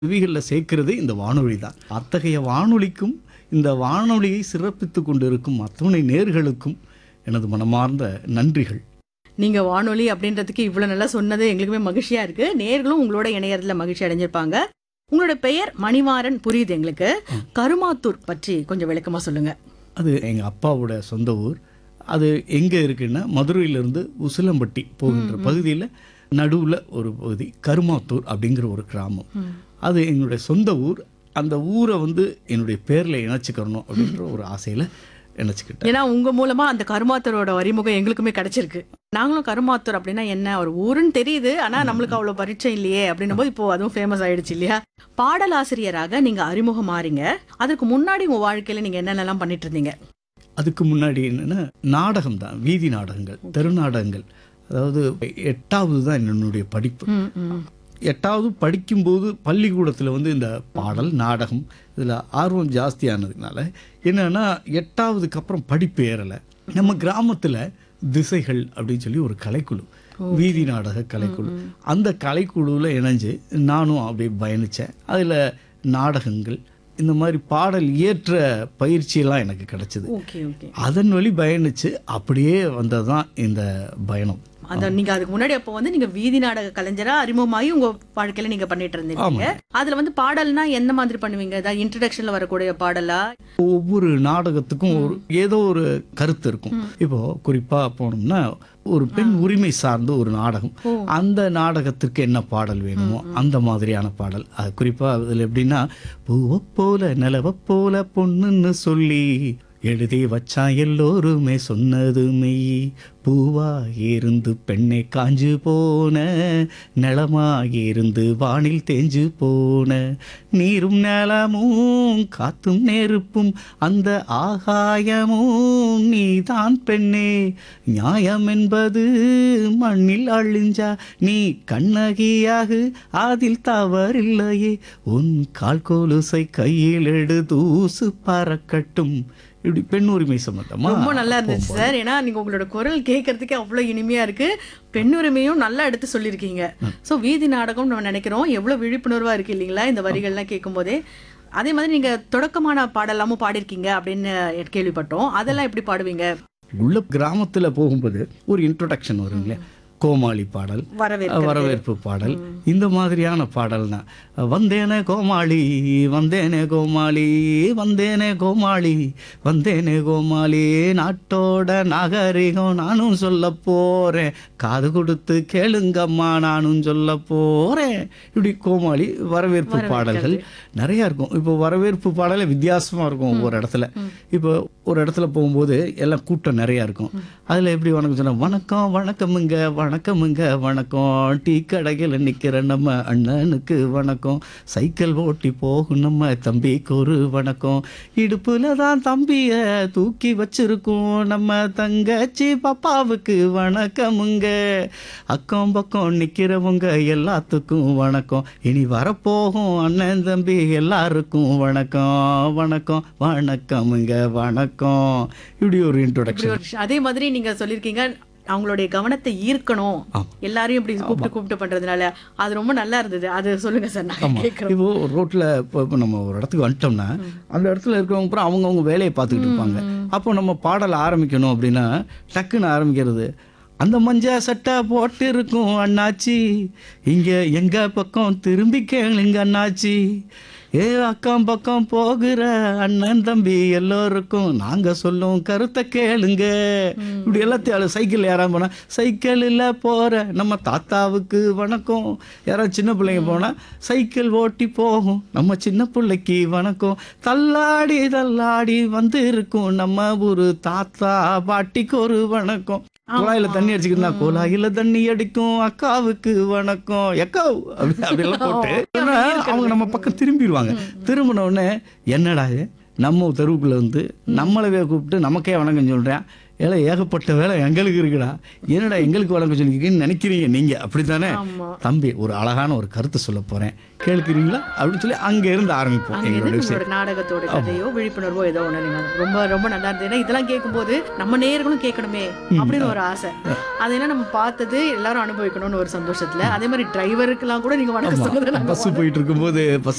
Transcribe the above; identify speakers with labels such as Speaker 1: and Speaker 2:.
Speaker 1: செவிகளில் சேர்க்கிறது இந்த வானொலி தான் அத்தகைய வானொலிக்கும் இந்த வானொலியை சிறப்பித்து கொண்டிருக்கும் அத்துணை நேர்களுக்கும் எனது மனமார்ந்த நன்றிகள்
Speaker 2: நீங்க வானொலி அப்படின்றதுக்கு இவ்வளவு நல்லா சொன்னது எங்களுக்குமே மகிழ்ச்சியா இருக்கு நேர்களும் உங்களோட இணையறதுல மகிழ்ச்சி அடைஞ்சிருப்பாங்க உங்களோட பெயர் மணிமாறன் புரியுது எங்களுக்கு கருமாத்தூர் பற்றி கொஞ்சம் விளக்கமா சொல்லுங்க
Speaker 1: அது எங்கள் அப்பாவோட சொந்த ஊர் அது எங்கே இருக்குன்னா மதுரையிலிருந்து உசிலம்பட்டி போகின்ற பகுதியில் நடுவில் ஒரு பகுதி கருமாத்தூர் அப்படிங்கிற ஒரு கிராமம் அது எங்களுடைய சொந்த ஊர் அந்த ஊரை வந்து என்னுடைய பேரில் இணைச்சிக்கிறணும் அப்படின்ற ஒரு ஆசையில் இணைச்சிக்கிட்டேன்
Speaker 2: ஏன்னா உங்க மூலமா அந்த கருமாத்தூரோட அறிமுகம் எங்களுக்குமே கிடைச்சிருக்கு நாங்களும் கருமாத்தூர் அப்படின்னா என்ன ஒரு ஊருன்னு தெரியுது ஆனா நம்மளுக்கு அவ்வளவு பரிச்சயம் இல்லையே அப்படின்னும் போது இப்போ அதுவும் ஃபேமஸ் ஆயிடுச்சு இல்லையா பாடலாசிரியராக நீங்க அறிமுகம் மாறீங்க அதுக்கு முன்னாடி உங்க வாழ்க்கையில நீங்க என்னென்னலாம் பண்ணிட்டு இருந்தீங்க
Speaker 1: அதுக்கு முன்னாடி என்னென்னா நாடகம் தான் வீதி நாடகங்கள் தெருநாடகங்கள் அதாவது எட்டாவது தான் என்னுடைய படிப்பு
Speaker 2: ம், ம்.
Speaker 1: எட்டாவது படிக்கும்போது பள்ளிக்கூடத்தில் வந்து இந்த பாடல் நாடகம் இதில் ஆர்வம் ஜாஸ்தியானதுனால என்னன்னா எட்டாவதுக்கு அப்புறம் படிப்பு ஏறலை நம்ம கிராமத்தில் திசைகள் அப்படின்னு சொல்லி ஒரு கலைக்குழு வீதி நாடக கலைக்குழு அந்த கலைக்குழுவில் இணைஞ்சு நானும் அப்படியே பயணித்தேன் அதில் நாடகங்கள் இந்த மாதிரி பாடல் இயற்ற பயிற்சியெல்லாம் எனக்கு கிடைச்சிது
Speaker 2: ஓகே ஓகே
Speaker 1: அதன் வழி பயணித்து அப்படியே வந்தது தான் இந்த பயணம்
Speaker 2: அந்த நீங்க அதுக்கு முன்னாடி அப்போ வந்து நீங்க வீதி நாடக கலைஞரா அறிமுகமாகி உங்க வாழ்க்கையில நீங்க பண்ணிட்டு இருந்தீங்க அதுல வந்து பாடல்னா என்ன மாதிரி பண்ணுவீங்க அதாவது இன்ட்ரடக்ஷன்ல வரக்கூடிய பாடலா
Speaker 1: ஒவ்வொரு நாடகத்துக்கும் ஒரு ஏதோ ஒரு கருத்து இருக்கும் இப்போ குறிப்பா போனோம்னா ஒரு பெண் உரிமை சார்ந்த ஒரு நாடகம் அந்த நாடகத்திற்கு என்ன பாடல் வேணுமோ அந்த மாதிரியான பாடல் அது குறிப்பா இதுல எப்படின்னா பூவை போல நிலவ போல பொண்ணுன்னு சொல்லி எழுதி வச்சான் எல்லோருமே சொன்னது மெய் பூவாயிருந்து பெண்ணை காஞ்சு போன நிலமாயிருந்து வானில் தேஞ்சு போன நீரும் நிலமும் காத்தும் நெருப்பும் அந்த ஆகாயமும் நீதான் பெண்ணே நியாயம் என்பது மண்ணில் அழிஞ்சா நீ கண்ணகியாகு அதில் தவறில்லையே உன் கால் கொலுசை கையில் எடு தூசு பறக்கட்டும் இப்படி பெண் உரிமை சம்பந்தமா
Speaker 2: ரொம்ப நல்லா இருந்துச்சு சார் ஏன்னா நீங்க உங்களோட குரல் கேட்கறதுக்கே அவ்வளவு இனிமையா இருக்கு பெண் உரிமையும் நல்லா எடுத்து சொல்லியிருக்கீங்க சோ வீதி நாடகம் நம்ம நினைக்கிறோம் எவ்வளவு விழிப்புணர்வா இருக்கு இல்லைங்களா இந்த வரிகள்லாம் கேட்கும் போதே அதே மாதிரி நீங்க தொடக்கமான பாடலாமும் பாடிருக்கீங்க அப்படின்னு கேள்விப்பட்டோம் அதெல்லாம் எப்படி பாடுவீங்க
Speaker 1: உள்ள கிராமத்துல போகும்போது ஒரு இன்ட்ரோடக்ஷன் வருங்களே கோமாளி பாடல்
Speaker 2: வரவேற்பு
Speaker 1: வரவேற்பு பாடல் இந்த மாதிரியான பாடல் தான் வந்தேனே கோமாளி வந்தேனே கோமாளி வந்தேனே கோமாளி வந்தேனே கோமாளி நாட்டோட நாகரிகம் நானும் சொல்ல போறேன் காது கொடுத்து கேளுங்கம்மா நானும் சொல்ல போறேன் இப்படி கோமாளி வரவேற்பு பாடல்கள் நிறைய இருக்கும் இப்போ வரவேற்பு பாடலே வித்தியாசமா இருக்கும் ஒவ்வொரு இடத்துல இப்போ ஒரு இடத்துல போகும்போது எல்லாம் கூட்டம் நிறைய இருக்கும் அதுல எப்படி வணக்கம் சொன்னா வணக்கம் வணக்கமுங்க வணக்கமுங்க வணக்கம் டீ கடையில் நிக்கிற நம்ம அண்ணனுக்கு வணக்கம் சைக்கிள் ஓட்டி போகும் நம்ம தம்பிக்கு ஒரு வணக்கம் இடுப்புல தான் தம்பிய தூக்கி வச்சிருக்கோம் நம்ம தங்கச்சி பாப்பாவுக்கு வணக்கமுங்க அக்கம் பக்கம் நிக்கிறவங்க எல்லாத்துக்கும் வணக்கம் இனி வரப்போகும் அண்ணன் தம்பி எல்லாருக்கும் வணக்கம் வணக்கம் வணக்கமுங்க வணக்கம் இப்படி ஒரு
Speaker 2: இப்படி
Speaker 1: இன்ட்ரோடக்ஷன்
Speaker 2: ஒரு விஷயம். அதே மாதிரி நீங்க சொல்லியிருக்கீங்க அவங்களுடைய கவனத்தை ஈர்க்கணும் எல்லாரையும் இப்படி கூப்பிட்டு கூப்பிட்டு பண்றதுனால அது ரொம்ப நல்லா இருந்தது அது சொல்லுங்க சார் நான் கேட்கறோம்
Speaker 1: இப்போ ரோட்ல இப்போ இப்போ நம்ம ஒரு இடத்துக்கு வந்துட்டோம்னா அந்த இடத்துல இருக்கிறவங்க அப்புறம் அவங்கவுங்க வேலையை பார்த்துக்கிட்டு இருப்பாங்க அப்போ நம்ம பாடல் ஆரம்பிக்கணும் அப்படின்னா டக்குன்னு ஆரம்பிக்கிறது அந்த மஞ்ச சட்டை போட்டு இருக்கும் அண்ணாச்சி இங்க எங்க பக்கம் திரும்பி கேளுங்க அண்ணாச்சி ஏ அக்கம் பக்கம் போகிற அண்ணன் தம்பி எல்லோருக்கும் நாங்க சொல்லும் கருத்தை கேளுங்க இப்படி எல்லாத்தையும் சைக்கிள் யாராவது போனா சைக்கிளில் போற நம்ம தாத்தாவுக்கு வணக்கம் யாராவது சின்ன பிள்ளைங்க போனா சைக்கிள் ஓட்டி போகும் நம்ம சின்ன பிள்ளைக்கு வணக்கம் தள்ளாடி தள்ளாடி வந்து இருக்கும் நம்ம ஒரு தாத்தா பாட்டிக்கு ஒரு வணக்கம் குழாயில தண்ணி அடிச்சுக்கிட்டா குழாயில தண்ணி அடிக்கும் அக்காவுக்கு வணக்கம் எக்கா அப்படி அப்படியெல்லாம் போட்டு ஏன்னா, அவங்க நம்ம பக்கம் திரும்பிடுவாங்க திரும்பின உடனே என்னடா இது நம்ம தெருவுக்குள்ள வந்து நம்மளவே கூப்பிட்டு நமக்கே வணக்கம் சொல்றேன் ஏல ஏகப்பட்ட வேலை எங்களுக்கு இருக்குடா என்னடா எங்களுக்கு வணக்கம் சொல்லிருக்கீங்கன்னு நினைக்கிறீங்க நீங்க அப்படித்தானே
Speaker 2: ஆமா
Speaker 1: தம்பி ஒரு அழகான ஒரு கருத்து சொல்ல போறேன் கேட்கிறீங்களா அப்படின்னு சொல்லி அங்க இருந்து ஆரம்பிப்போம்
Speaker 2: அங்க
Speaker 1: எங்களோட
Speaker 2: இருந்து
Speaker 1: விஷயம்
Speaker 2: உங்களோட நாடகத்தோட கதையோ விழிப்புணர்வோ ஏதோ ஒண்ணு நீங்க ரொம்ப ரொம்ப நல்லா இருந்தது ஏன்னா இதெல்லாம் கேட்கும்போது நம்ம நேயர்களும் கேட்கணுமே அப்படின்னு ஒரு ஆசை அதெல்லாம் நம்ம பார்த்தது எல்லாரும் அனுபவிக்கணும்னு ஒரு சந்தோஷத்துல அதே மாதிரி டிரைவருக்கு எல்லாம் கூட நீங்க வணக்கம் சொல்லுறது நாங்க
Speaker 1: பஸ் போயிட்டு இருக்கும்போது பஸ்